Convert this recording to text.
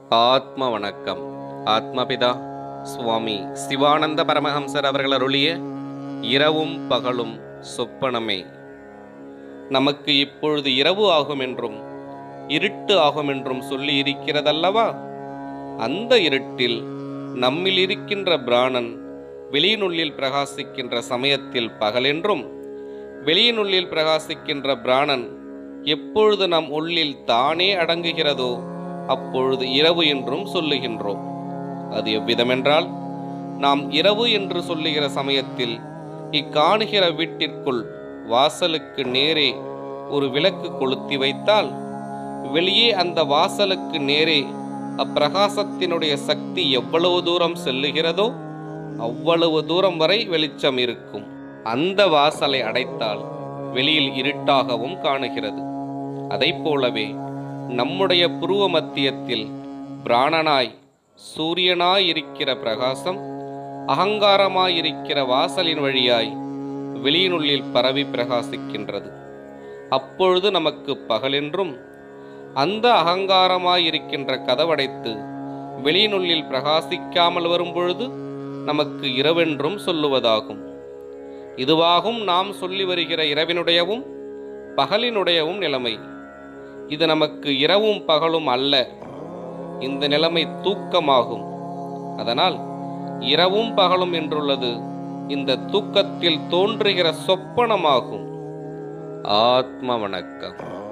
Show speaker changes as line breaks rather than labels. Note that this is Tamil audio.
ஆத்ம வணக்கம் ஆத்மபிதா சுவாமி சிவானந்த பரமஹம்சர் அவர்கள் அருளிய இரவும் பகலும் சொப்பனமே நமக்கு இப்பொழுது இரவு ஆகும் என்றும் இருட்டு ஆகும் என்றும் சொல்லி இருக்கிறதல்லவா அந்த இருட்டில் நம்மில் இருக்கின்ற பிராணன் வெளியினுள்ளில் பிரகாசிக்கின்ற சமயத்தில் பகலென்றும் வெளியினுள்ளில் பிரகாசிக்கின்ற பிராணன் எப்பொழுது நம் உள்ளில் தானே அடங்குகிறதோ அப்பொழுது இரவு என்றும் சொல்லுகின்றோம் அது எவ்விதமென்றால் நாம் இரவு என்று சொல்லுகிற சமயத்தில் இக்காணுகிற வீட்டிற்குள் வாசலுக்கு நேரே ஒரு விளக்கு கொளுத்தி வைத்தால் வெளியே அந்த வாசலுக்கு நேரே அப்பிரகாசத்தினுடைய சக்தி எவ்வளவு தூரம் செல்லுகிறதோ அவ்வளவு தூரம் வரை வெளிச்சம் இருக்கும் அந்த வாசலை அடைத்தால் வெளியில் இருட்டாகவும் காணுகிறது அதைப் போலவே நம்முடைய புருவ மத்தியத்தில் பிராணனாய் சூரியனாய் இருக்கிற பிரகாசம் அகங்காரமாயிருக்கிற வாசலின் வழியாய் வெளியினுள்ளில் பரவி பிரகாசிக்கின்றது அப்பொழுது நமக்கு பகலென்றும் அந்த அகங்காரமாயிருக்கின்ற கதவடைத்து வெளியினுள்ளில் பிரகாசிக்காமல் வரும்பொழுது நமக்கு இரவென்றும் சொல்லுவதாகும் இதுவாகும் நாம் சொல்லி வருகிற இரவினுடையவும் பகலினுடையவும் நிலைமை இது நமக்கு இரவும் பகலும் அல்ல இந்த நிலைமை தூக்கமாகும் அதனால் இரவும் பகலும் என்றுள்ளது இந்த தூக்கத்தில் தோன்றுகிற சொப்பனமாகும் ஆத்ம வணக்கம்